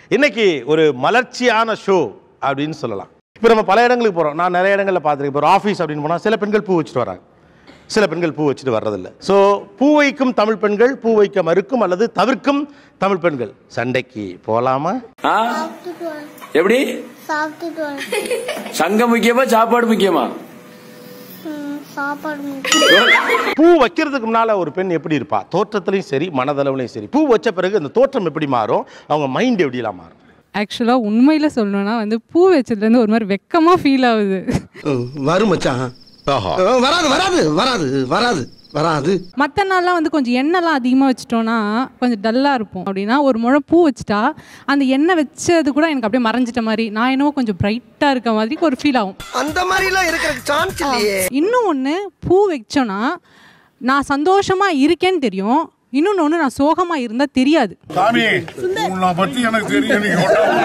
இன்னைக்கு ஒரு மலர்ச்சியான ஷோ அப்படின்னு சொல்லலாம் இப்போ நம்ம பல இடங்களுக்கு போகிறோம் நான் நிறைய இடங்களில் பார்த்துருக்கேன் இப்போ ஒரு ஆஃபீஸ் அப்படின்னு போனால் சில பெண்கள் பூ வச்சுட்டு வராங்க சில பெண்கள் பூ வச்சுட்டு வர்றதில்ல ஸோ பூ வைக்கும் தமிழ் பெண்கள் பூ வைக்க மறுக்கும் அல்லது தவிர்க்கும் தமிழ் பெண்கள் சண்டைக்கு போகலாமா ஆ? எப்படி சாப்பிட்டுட்டு வரேன் சங்கம் முக்கியமா சாப்பாடு முக்கியமா ம், சாப்பாடு முக்கியம். பூ வைக்கிறதுக்கு முன்னால ஒரு பெண் எப்படி இருப்பா தோற்றத்துலையும் சரி மனதளவுலையும் சரி பூ வச்ச பிறகு அந்த தோற்றம் எப்படி மாறும் அவங்க மைண்ட் எப்படிலாம் மாறும் ஆக்சுவலாக உண்மையில் சொல்லணும்னா வந்து பூ வச்சதுலேருந்து ஒரு மாதிரி வெக்கமாக ஃபீல் ஆகுது வரும் மச்சான் வராது வராது வராது வராது வராது மற்ற நாள்லாம் வந்து கொஞ்சம் எண்ணெய்லாம் அதிகமாக வச்சிட்டோன்னா கொஞ்சம் டல்லாக இருப்போம் அப்படின்னா ஒரு முழம் பூ வச்சுட்டா அந்த எண்ணெய் வச்சது கூட எனக்கு அப்படியே மறைஞ்சிட்ட மாதிரி நான் என்னவோ கொஞ்சம் பிரைட்டாக இருக்க மாதிரி ஒரு ஃபீல் ஆகும் அந்த மாதிரி எல்லாம் இருக்கிறதுக்கு சான்ஸ் இல்லையே இன்னும் ஒன்று பூ வச்சோன்னா நான் சந்தோஷமாக இருக்கேன்னு தெரியும் இன்னொன்று ஒன்று நான் சோகமாக இருந்தால் தெரியாது சாமி உன்னை பத்தி எனக்கு தெரியும் நீங்க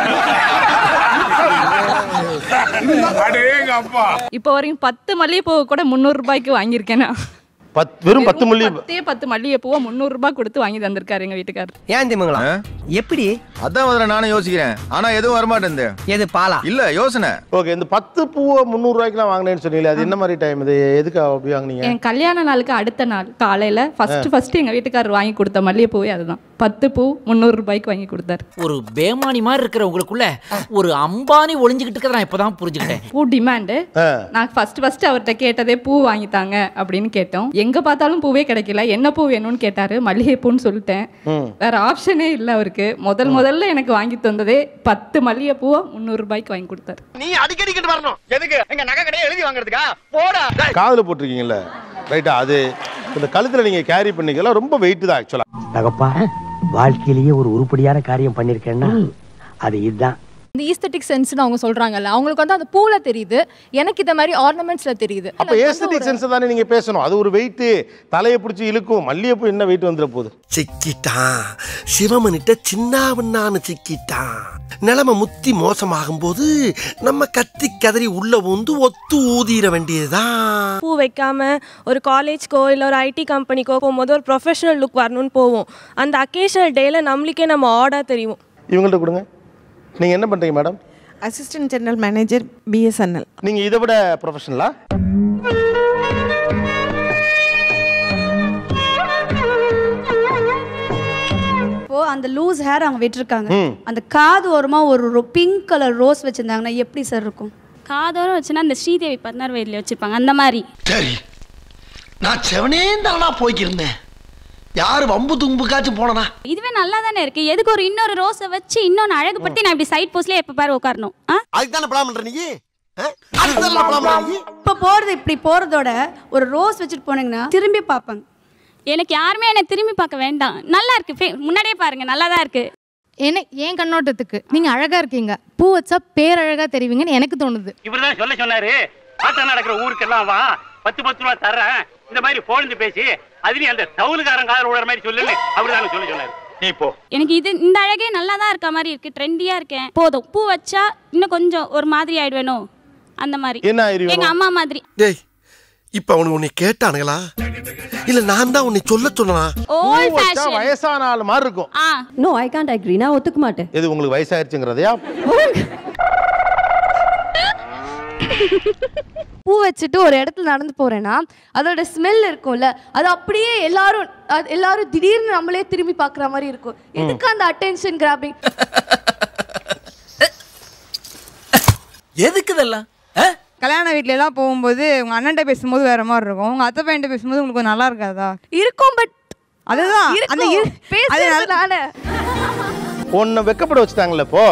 அடேங்க அப்பா இப்போ வரைக்கும் பத்து மல்லிகைப்பூ கூட முந்நூறு ரூபாய்க்கு வாங்கியிருக்கேன் நான் பத் வெறும் பத்து மல்லி பத்தே பத்து மல்லிகைப்பூவை முந்நூறு ரூபாய் கொடுத்து வாங்கி தந்திருக்காரு எங்க வீட்டுக்காரர் ஏன் திமுங்களா எப்படி அதான் முதல்ல நானும் யோசிக்கிறேன் ஆனா எதுவும் வரமாட்டேன் எது பாலா இல்ல யோசனை ஓகே இந்த பத்து பூவை முந்நூறுரூவாய்க்குலாம் வாங்கினேன்னு சொன்னீங்களே அது என்ன மாதிரி டைம் இது எதுக்கு அப்படி வாங்குனீங்க என் கல்யாண நாளுக்கு அடுத்த நாள் காலையில ஃபர்ஸ்ட் ஃபர்ஸ்ட் எங்க வீட்டுக்காரர் வாங்கி கொடுத்த மல்லிகைப்பூவே அதுதான் பத்து பூ முந்நூறு ரூபாய்க்கு வாங்கி கொடுத்தாரு ஒரு பேமானி மாதிரி இருக்கிற உங்களுக்குள்ள ஒரு அம்பானி ஒளிஞ்சுக்கிட்டு இருக்கிறத நான் இப்பதான் புரிஞ்சுக்கிட்டேன் பூ டிமாண்டு நான் ஃபர்ஸ்ட் ஃபர்ஸ்ட் அவர்கிட்ட கேட்டதே பூ வாங்கித்தாங்க அப்படின்னு கேட்டோம் எங்க பார்த்தாலும் பூவே கிடைக்கல என்ன பூ வேணும்னு கேட்டாரு மல்லிகைப்பூன்னு சொல்லிட்டேன் வேற ஆப்ஷனே இல்லை அவருக்கு முதல் முதல்ல எனக்கு வாங்கி தந்ததே பத்து மல்லிகைப்பூவை முந்நூறு ரூபாய்க்கு வாங்கி கொடுத்தாரு நீ அடிக்கடிக்கிட்டு வரணும் எதுக்கு எங்க நகை கடையை எழுதி வாங்குறதுக்கா போடா காதில் போட்டிருக்கீங்கல்ல ரைட்டா அது இந்த கழுத்தில் நீங்கள் கேரி பண்ணிக்கலாம் ரொம்ப வெயிட் தான் ஆக்சுவலாக தகப்பா வாழ்க்கையிலேயே ஒரு உருப்படியான காரியம் பண்ணிருக்கேன்னா அது இதுதான் இந்த ஈஸ்தட்டிக் சென்ஸ்னு அவங்க சொல்றாங்கல்ல அவங்களுக்கு வந்து அந்த பூல தெரியுது எனக்கு இந்த மாதிரி ஆர்னமெண்ட்ஸ்ல தெரியுது அப்போ ஏஸ்தட்டிக் சென்ஸ் தானே நீங்கள் பேசணும் அது ஒரு வெயிட்டு தலையை பிடிச்சி இழுக்கும் மல்லிகைப்பூ என்ன வெயிட் வந்துட போகுது சிக்கிட்டான் சிவமனிட்ட சின்னாவண்ணான்னு சிக்கிட்டான் நிலைமை முத்தி மோசமாகும் போது நம்ம கத்தி கதறி உள்ள வந்து ஒத்து ஊதிர வேண்டியதுதான் பூ வைக்காம ஒரு காலேஜ்க்கோ இல்லை ஒரு ஐடி கம்பெனிக்கோ போகும்போது ஒரு ப்ரொஃபஷனல் லுக் வரணும்னு போவோம் அந்த அக்கேஷனல் டேல நம்மளுக்கே நம்ம ஆர்டர் தெரியும் இவங்கள்ட்ட கொடுங்க நீங்கள் என்ன பண்ணுறீங்க madam assistant general manager BSNL நீங்கள் இதை விட ப்ரொஃபஷனலா இப்போ அந்த லூஸ் ஹேர் அவங்க விட்டுருக்காங்க ம். அந்த காது ஓரமா ஒரு பிங்க் கலர் ரோஸ் வச்சிருந்தாங்கன்னா எப்படி சார் இருக்கும் காதோரம் வச்சுன்னா அந்த ஸ்ரீதேவி பதினாறு வயதுல வச்சிருப்பாங்க அந்த மாதிரி சரி நான் செவனே தானா போய்க்கிருந்தேன் யாரு வம்பு தும்புக்காச்சும் போனனா இதுவே நல்லா தானே இருக்கு எதுக்கு ஒரு இன்னொரு ரோஸை வச்சு இன்னொன்னு அழகுபடுத்தி நான் இப்படி சைட் போஸ்ட்ல எப்ப பாரு உட்காரணும் ஆ? அதுக்கு தானே படம் பண்ற நீ அதுக்கு தானே படம் பண்ற நீ இப்போ போறது இப்படி போறதோட ஒரு ரோஸ் வச்சுட்டு போனீங்கன்னா திரும்பி பார்ப்பாங்க எனக்கு யாருமே என்னை திரும்பி பார்க்க வேண்டாம் நல்லா இருக்கு ஃபே- முன்னாடியே பாருங்க நல்லா தான் இருக்கு என்ன என் கண்ணோட்டத்துக்கு நீங்க அழகா இருக்கீங்க பூ வச்சா பேரழகா தெரிவிங்கன்னு எனக்கு தோணுது இவர்தான் சொல்ல சொன்னாரு ஆட்டம் நடக்கிற ஊருக்கெல்லாம் வா பத்து பத்து ரூபா தர்றேன் இந்த மாதிரி போழ்ந்து பேசி அதுலயும் அந்த தவுலுக்காரன் காதல் விடுற மாதிரி சொல்லு அப்படிதான் சொல்ல சொன்னாரு நீ போ எனக்கு இது இந்த அழகே நல்லா தான் இருக்க மாதிரி இருக்கு ட்ரெண்டியா இருக்கேன் போதும் பூ வச்சா இன்னும் கொஞ்சம் ஒரு மாதிரி ஆயிடுவேனோ அந்த மாதிரி என்ன ஆயிடுவேனோ? எங்க அம்மா மாதிரி டேய் இப்ப அவனுக்கு உன்னை கேட்டானுங்களா இல்ல நான் தான் உன்னை சொல்ல சொன்னா ஓல்ட் பூ வச்சா ஃபேஷன் வயசான ஆள் மாதிரி இருக்கும் ah no I can't agree நான் ஒத்துக்க மாட்டேன் எது உங்களுக்கு வயசாயிருச்சுங்கிறதையா பூ வச்சுட்டு ஒரு இடத்துல நடந்து போறேன்னா அதோட ஸ்மெல் இருக்கும்ல அது அப்படியே எல்லாரும் அது எல்லாரும் திடீர்னு நம்மளே திரும்பி பார்க்குற மாதிரி இருக்கும் எதுக்கு அந்த அட்டென்ஷன் கிராபிங் எதுக்கு இதெல்லாம் கல்யாண வீட்ல எல்லாம் போகும்போது உங்க அண்ணன்ட்ட பேசும்போது வேற மாதிரி இருக்கும் உங்க அத்தை பையன்ட்ட பேசும்போது உங்களுக்கு கொஞ்சம் நல்லா இருக்காதா இருக்கும் பட் அதுதான் அந்த இரு- அது நல்ல- பேசுறதுனால உன்னை வெக்கப்பட வச்சுட்டாங்கல்ல இப்போ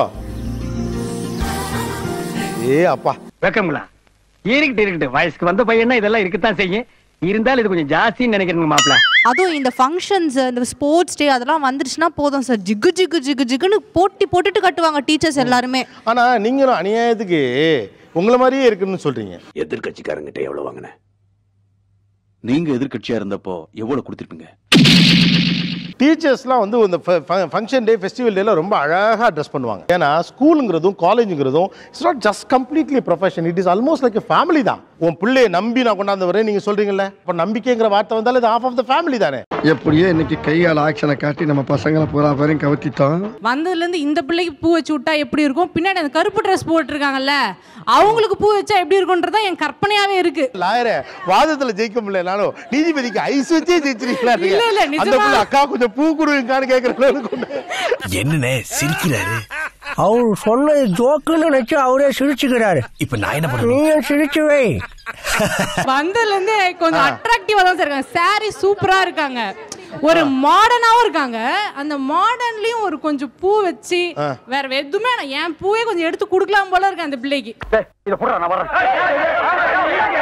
ஏ அப்பா வெக்கங்களா இருக்கட்டு இருக்கட்டு வயசுக்கு வந்த பையனா இதெல்லாம் இருக்கத்தான் செய்யும் இருந்தாலும் இது கொஞ்சம் ஜாஸ்தின்னு நினைக்கிறேங்க மாப்பிள்ள அதுவும் இந்த ஃபங்க்ஷன்ஸ் இந்த ஸ்போர்ட்ஸ் டே அதெல்லாம் வந்துருச்சுன்னா போதும் சார் ஜிகு ஜிகு ஜிகு ஜிகுன்னு போட்டி போட்டுட்டு கட்டுவாங்க டீச்சர்ஸ் எல்லாருமே ஆனா நீங்களும் அநியாயத்துக்கு உங்களை மாதிரியே இருக்குன்னு சொல்றீங்க எதிர்கட்சிக்காரங்கிட்ட எவ்வளவு வாங்கின நீங்க எதிர்கட்சியா இருந்தப்போ எவ்வளவு கொடுத்திருப்பீங்க டீச்சர்ஸ்லாம் வந்து இந்த ஃபங்க்ஷன் டே ஃபெஸ்டிவல் டேல ரொம்ப அழகாக ட்ரெஸ் பண்ணுவாங்க ஏன்னா ஸ்கூலுங்கிறதும் காலேஜுங்கிறதும் it's not just completely profession it is almost like family தான் உன் பிள்ளையை நம்பி நான் கொண்டாந்து வரேன் நீங்கள் சொல்கிறீங்களே இப்போ நம்பிக்கைங்கிற வார்த்தை வந்தாலும் இது ஆஃப் ஆஃப் த ஃபேமிலி தானே எப்படியோ இன்னைக்கு கையால் ஆக்ஷனை காட்டி நம்ம பசங்களை பூரா பேரையும் கவுத்திட்டோம் வந்ததுலேருந்து இந்த பிள்ளைக்கு பூ வச்சு விட்டா எப்படி இருக்கும் பின்னாடி அந்த கருப்பு ட்ரெஸ் போட்டிருக்காங்கல்ல அவங்களுக்கு பூ வச்சா எப்படி இருக்கும்ன்றது தான் என் கற்பனையாவே இருக்கு லாயரே வாதத்தில் ஜெயிக்க முடியலனாலும் நீதிபதிக்கு ஐஸ் வச்சே ஜெயிச்சிருக்கீங்களா இல்ல, இல்ல, அந்த நிஜமா. பிள்ளை அக்கா கொஞ்சம் பூ கொடுங்கன்னு கேட்குறேன் என்னண்ணே சிரிக்கிறாரு அவர் சொன்னது ஜோக்குன்னு நினைச்சு அவரே சிரிச்சுக்கிறாரு இப்ப நான் என்ன பண்ண நீயும் சிரிச்சு வை வந்ததுல இருந்து கொஞ்சம் அட்ராக்டிவா தான் சார் இருக்காங்க சாரி சூப்பரா இருக்காங்க ஒரு மாடர்னாவும் இருக்காங்க அந்த மாடர்ன்லயும் ஒரு கொஞ்சம் பூ வச்சு ஆ. வேற எதுவுமே நான் என் பூவே கொஞ்சம் எடுத்து கொடுக்கலாம் போல இருக்கு அந்த பிள்ளைக்கு இத போடுறா நான் வரேன்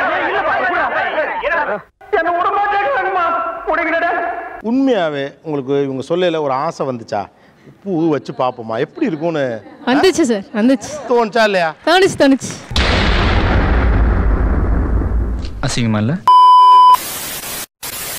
என்ன விட மாட்டேங்கிறாங்கம்மா உடைக்கிறடா உண்மையாவே உங்களுக்கு இவங்க சொல்லல ஒரு ஆசை வந்துச்சா பூ வச்சு பார்ப்போமா எப்படி இருக்கும்னு வந்துச்சு சார் வந்துச்சு தோணுச்சா இல்லையா தோணுச்சு தோணுச்சு அசிங்கமா இல்ல